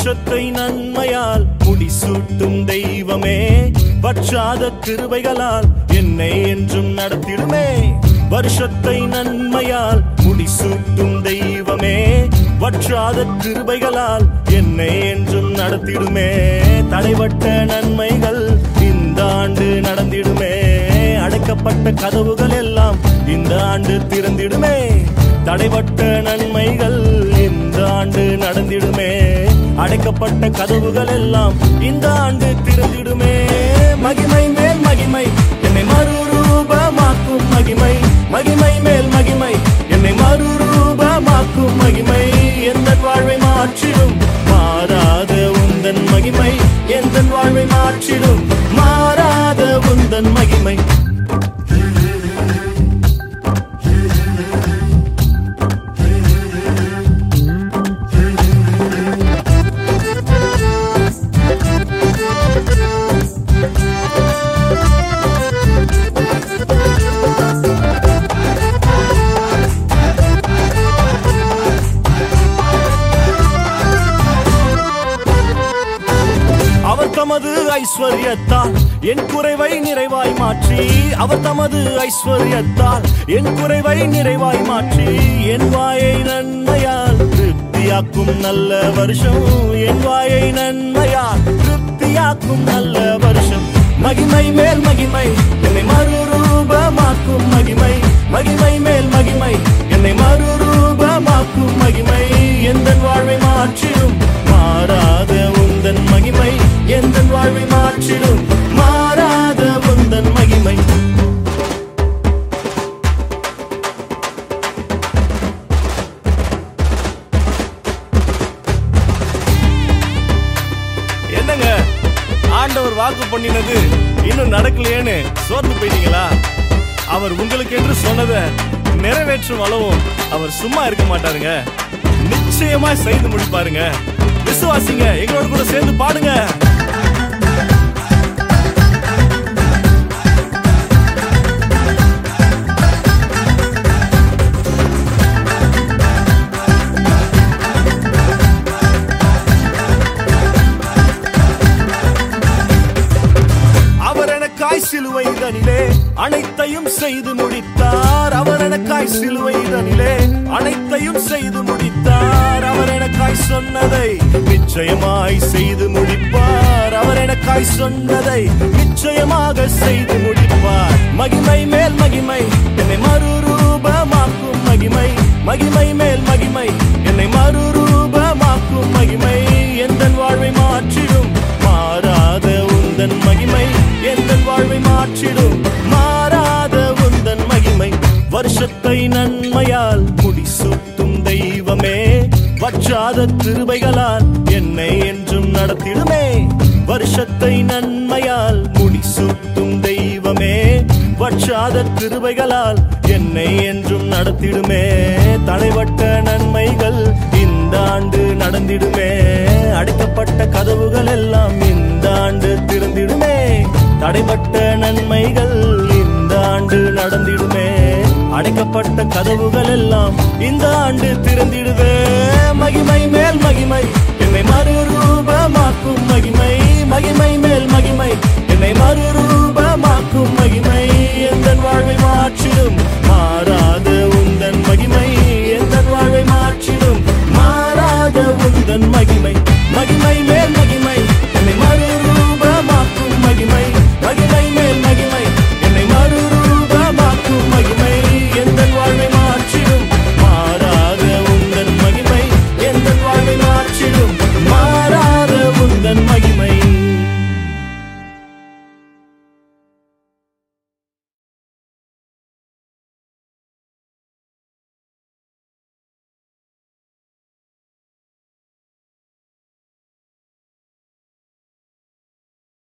வருஷத்தை நன்மையால் முடிசூட்டும் தெய்வமே வற்றாத கிருபைகளால் என்னை என்றும் நடத்திடுமே வருஷத்தை நன்மையால் முடிசூட்டும் தெய்வமே வற்றாத கிருபைகளால் என்னை என்றும் நடத்திடுமே தடைபட்ட நன்மைகள் இந்த ஆண்டு நடந்திடுமே அடைக்கப்பட்ட கதவுகள் எல்லாம் இந்த ஆண்டு திறந்திடுமே தடைபட்ட நன்மைகள் இந்த ஆண்டு நடந்திடுமே அடைக்கப்பட்ட கதவுகள் எல்லாம் இந்த ஆண்டு திறந்திடுமே மகிமை மேல் மகிமை என்னை மறுரூபமாக்கும் மகிமை மகிமை மேல் மகிமை என்னை மறுரூபமாக்கும் மகிமை எந்த வாழ்வை மாற்றிடும் மாறாத உந்தன் மகிமை எந்த வாழ்வை மாற்றிடும் மாறாத உந்தன் மகிமை அவர் தமது ஐஸ்வர்யத்தால் என் குறைவை நிறைவாய் மாற்றி அவர் தமது ஐஸ்வர்யத்தால் என் குறைவை நிறைவாய் மாற்றி என் வாயை நன்மையால் திருப்தியாக்கும் நல்ல வருஷம் என் வாயை நன்மையால் திருப்தியாக்கும் நல்ல வருஷம் மகிமை மேல் மகிமை என்னை மறுரூபமாக்கும் மகிமை மகிமை மேல் மகிமை என்னை மறுரூபமாக்கும் மகிமை எந்த வாழ்வை மாற்றிடும் மாறாத உந்தன் மகிமை எந்த வாழ்வை மாற்றிடும் மாறாத உந்தன் மகிமை என்னங்க ஆண்டவர் வாக்கு பண்ணினது இன்னும் நடக்கலையேன்னு சோர்ந்து போயிட்டீங்களா அவர் உங்களுக்கு என்று சொன்னதை நிறைவேற்றும் அளவும் அவர் சும்மா இருக்க மாட்டாருங்க நிச்சயமா செய்து முடிப்பாருங்க விசுவாசிங்க எங்களோட கூட சேர்ந்து பாடுங்க அவர் எனக்காய் சிலுவை தனிலே அனைத்தையும் செய்து முடித்தார் அவர் எனக்காய் சிலுவை தனிலே அனைத்தையும் செய்து முடித்தார் அவர் எனக்காய் சொன்னதை நிச்சயமாய் செய்து முடிப்பார் அவர் எனக்காய் சொன்னதை நிச்சயமாக செய்து முடிப்பார் மகிமை மேல் மகிமை என்னை மறுரூபமாக்கும் மகிமை மகிமை மேல் மகிமை என்னை மறுரூபமாக்கும் மகிமை எந்த வாழ்வை மாற்றிடும் மாறாத உந்தன் மகிமை எந்த வாழ்வை மாற்றிடும் மாறாத உந்தன் மகிமை வருஷத்தை நன்மையால் முடிசூட்டும் தெய்வமே வற்றாத கிருபைகளால் என்னை என்றும் நடத்திடுமே வருஷத்தை நன்மையால் முடிசூட்டும் தெய்வமே வற்றாத கிருபைகளால் என்னை என்றும் நடத்திடுமே தடைபட்ட நன்மைகள் இந்த ஆண்டு நடந்திடுமே அடைக்கப்பட்ட கதவுகள் எல்லாம் இந்த ஆண்டு திறந்திடுமே தடைபட்ட நன்மைகள் இந்த ஆண்டு நடந்திடுமே அடைக்கப்பட்ட கதவுகள் எல்லாம் இந்த ஆண்டு திறந்திடுவே மகிமை மேல் மகிமை என்னை மறுரூபமாக்கும் மகிமை மகிமை மேல் மகிமை என்னை மறுரூப